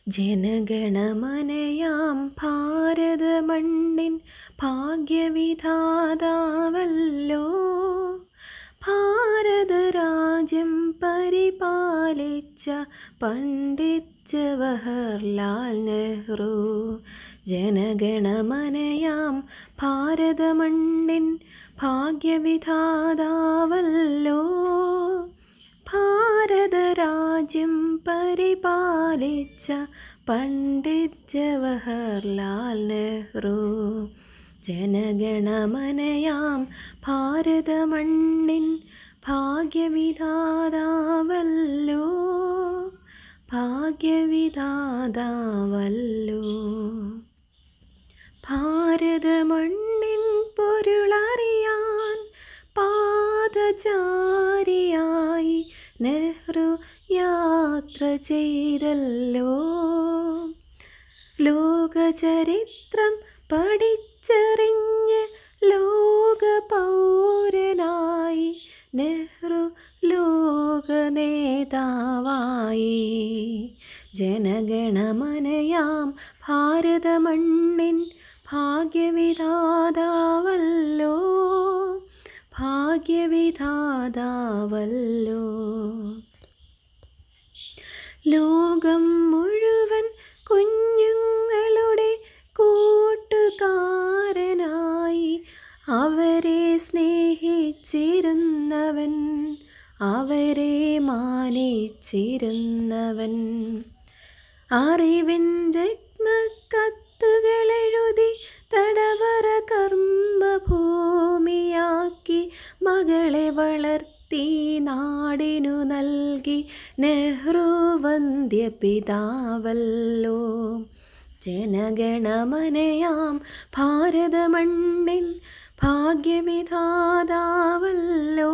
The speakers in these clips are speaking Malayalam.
ജനഗണമനയാം ഭാരതമണ്ണിൻ ഭാഗ്യവിധാതാവല്ലോ ഭാരതരാജ്യം പരിപാലിച്ച പണ്ഡിറ്റ് ജവഹർലാൽ നെഹ്റു ജനഗണമനയാം ഭാരതമണ്ണിൻ ഭാഗ്യവിധാതാവല്ലോ ഭാരതരാജ്യം പരിപാലിച്ച പണ്ഡിറ്റ് ജവഹർലാൽ നെഹ്റു ജനഗണമനയാം ഭാരതമണ്ണിൻ ഭാഗ്യവിധാതാവല്ലോ ഭാഗ്യവിധാതാവല്ലോ ഭാരതമണ്ണിൻ പൊരുളറിയാൻ പാദചാരിയായി നെഹ്റു യാത്ര ചെയ്തല്ലോ ലോകചരിത്രം പഠിച്ചറിഞ്ഞ് ലോക പൗരനായി നെഹ്റു ലോക നേതാവായി ജനഗണമനയാം ഭാരതമണ്ണിൻ ഭാഗ്യവിധാതാവല്ലോ ഭാഗ്യവിധാതാവല്ലോ ലോകം മുഴുവൻ കുഞ്ഞുങ്ങളുടെ കൂട്ടുകാരനായി അവരെ സ്നേഹിച്ചിരുന്നവൻ അവരെ മാനിച്ചിരുന്നവൻ അറിവിൻ രത്നക്കത്തുകളെഴുതി തടവറ കർമ്മഭൂമിയാക്കി മകളെ വളർത്തി നാടിനു നൽകി നെഹ്റു വന്ധ്യ പിതാവല്ലോ ജനഗണമനയാം ഭാരതമണ്ണിൻ ഭാഗ്യവിധാതാവല്ലോ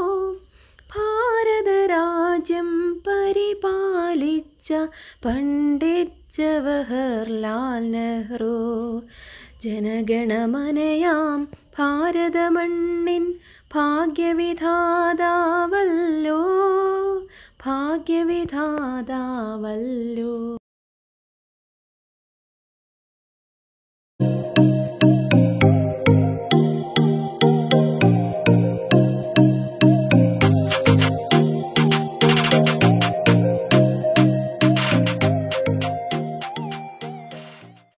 ഭാരതരാജ്യം പരിപാലിച്ച പണ്ഡിറ്റ് ജവഹർലാൽ നെഹ്റു ജനഗണമനയാം ഭാരതമണ്ണിൻ ഭാഗ്യവിധാതാവല്ലോ ഭാഗ്യവിധാതാവല്ലോ